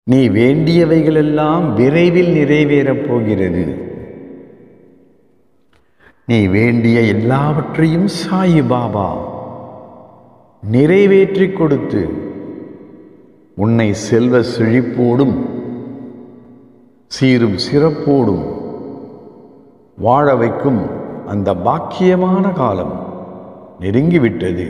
நீ வேண்டியவைகளெல்லாம் விரைவில் நிறைவேறப் போகிறது நீ வேண்டிய எல்லாவற்றையும் சாயி பாபா நிறைவேற்றிக் கொடுத்து உன்னை செல்வ செழிப்போடும் சீரும் சிறப்போடும் வாழ வைக்கும் அந்த பாக்கியமான காலம் நெருங்கிவிட்டது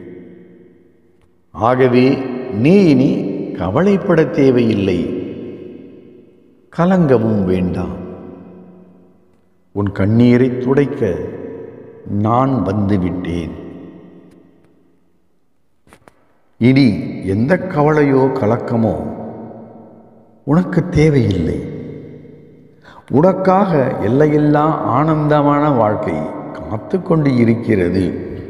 ஆகவே நீ இனி கவலைப்பட தேவையில்லை கலங்கவும் வேண்டாம் உன் கண்ணீரை துடைக்க நான் வந்துவிட்டேன் இனி எந்த கவலையோ கலக்கமோ உனக்கு தேவையில்லை உனக்காக எல்லையில்லா ஆனந்தமான வாழ்க்கை காத்து கொண்டு இருக்கிறது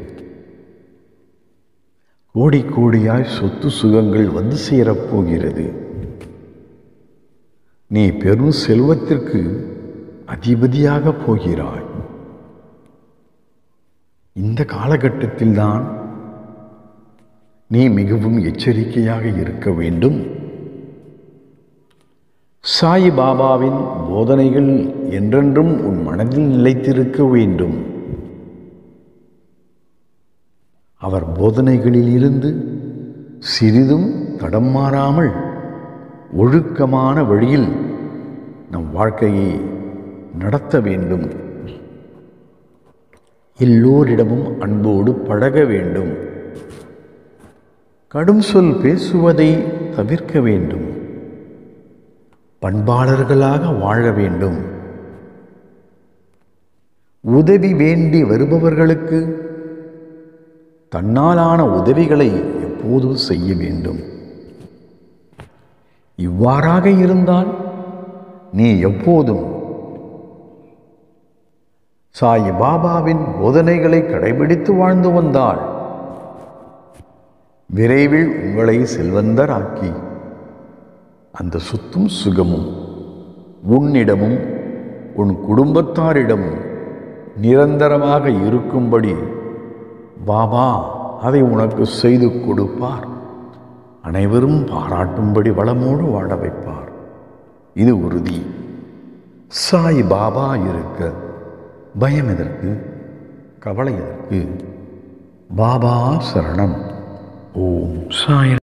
கோடி கோடியாய் சொத்து சுகங்கள் வந்து சேரப்போகிறது நீ பெரும் செல்வத்திற்கு அதிபதியாக போகிறாய் இந்த காலகட்டத்தில்தான் நீ மிகவும் எச்சரிக்கையாக இருக்க வேண்டும் சாய் பாபாவின் போதனைகள் என்றென்றும் உன் மனதில் நிலைத்திருக்க வேண்டும் அவர் போதனைகளில் இருந்து சிறிதும் தடம் மாறாமல் ஒழுக்கமான வழியில் நம் வாழ்க்கையை நடத்த வேண்டும் எல்லோரிடமும் அன்போடு பழக வேண்டும் கடும் சொல் பேசுவதை தவிர்க்க வேண்டும் பண்பாளர்களாக வாழ வேண்டும் உதவி வேண்டி வருபவர்களுக்கு தன்னாலான உதவிகளை எப்போதும் செய்ய வேண்டும் இவ்வாறாக இருந்தால் நீ எப்போதும் சாய் பாபாவின் போதனைகளை கடைபிடித்து வாழ்ந்து வந்தாள் விரைவில் உங்களை செல்வந்தராக்கி அந்த சொத்தும் சுகமும் உன்னிடமும் உன் குடும்பத்தாரிடமும் நிரந்தரமாக இருக்கும்படி பாபா அதை உனக்கு செய்து கொடுப்பார் அனைவரும் பாராட்டும்படி வளமோடு வாழ வைப்பார் இது உறுதி சாய் பாபா இருக்க பயம் எதற்கு கவலை எதற்கு பாபா சரணம் ஓம் சாய்